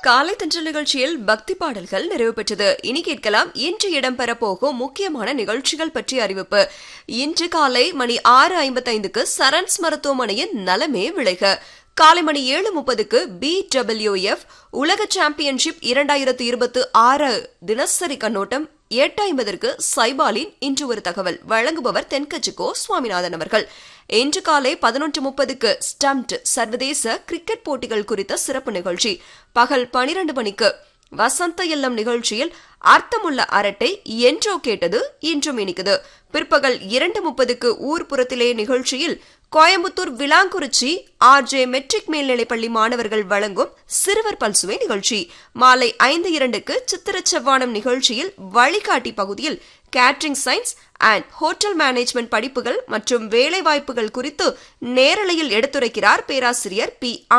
காலை தென்றல் நிகழ்ச்சியில் பக்தி பாடல்கள் நிறைவு பெற்றது இனி கேட்கலாம் இன்று இடம்பெற போகும் முக்கியமான நிகழ்ச்சிகள் பற்றிய அறிவிப்பு இன்று காலை மணி ஆறு ஐம்பத்தைந்துக்கு சரண்ஸ் மருத்துவமனையின் நலமே விளைக காலை மணி ஏழு முப்பதுக்கு பி டபிள்யூஎஃப் உலக சாம்பியன்ஷிப் இரண்டாயிரத்து இருபத்தி ஆறு தினசரி கண்ணோட்டம் எட்டு ஐம்பதற்கு சைபாலின் இன்று ஒரு தகவல் வழங்குபவர் தென்கட்சிக்கோ சுவாமிநாதன் அவர்கள் இன்று காலை பதினொன்று முப்பதுக்கு ஸ்டம்ப்ட் சர்வதேச கிரிக்கெட் போட்டிகள் குறித்த சிறப்பு நிகழ்ச்சி பகல் பனிரண்டு மணிக்கு வசந்த இல்லம் நிகழ்ச்சியில் அர்த்தமுள்ள அரட்டை என்றோ கேட்டது இன்றும் இனிக்குது பிற்பகல் இரண்டு முப்பதுக்கு ஊர்ப்புறத்திலே நிகழ்ச்சியில் Coimbatore Vilankurichi R J matric மேல்நிலைப்பள்ளி மாணவர்கள் வழங்கும் சிறுவர் பல்சுவை நிகழ்ச்சி மாலை ஐந்து இரண்டுக்கு சித்திர செவ்வானம் நிகழ்ச்சியில் வழிகாட்டி பகுதியில் catering science and hotel management படிப்புகள் மற்றும் வேலைவாய்ப்புகள் குறித்து நேரலையில் எடுத்துரைக்கிறார் பேராசிரியர் பி